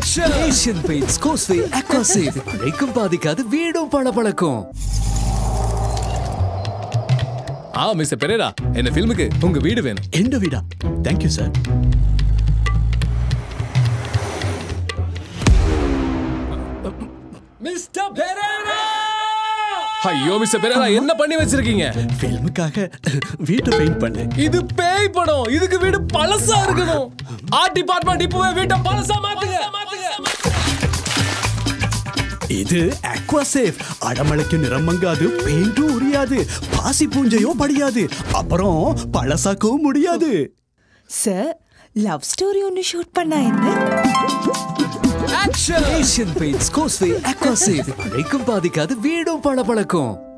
Asian paints கோஸ்வே அக்வாசேவ் மழைக்கும் பாதிக்காது வீடும் பளபளக்கும் ஆ mister Perera என்ன ஃபில்முக்கு உங்க வீடு வேணும் எந்த வீடா தேங்க்யூ சார் மிஸ்டர் பெரேரா ஐயோ மிஸ்டர் பெரேரா என்ன பண்ணி வச்சிருக்கீங்க ஃபில்முக்காக வீட்டை பெயிண்ட் பண்ணேன் இது பேய் படம் இதுக்கு வீடு பழசா இருக்கணும் ஆர்ட் டிபார்ட்மெண்ட் இப்பவே வீட்டை பழசா மாத்துங்க மாத்துங்க இது அக்வாசேஃப் அடமழைக்கு நிறம் மங்காது பெயிண்டும் உரியாது பாசி பூஞ்சையும் படியாது அப்புறம் பழசாக்கவும் முடியாது சார் லவ் ஸ்டோரி ஒன்று ஷூட் பண்ணா என்ன ஏஷியன் பெயிண்ட்ஸ் கோஸ்வே அக்வாசேவ் மழைக்கும் பாதிக்காது வீடும் பளபளக்கும்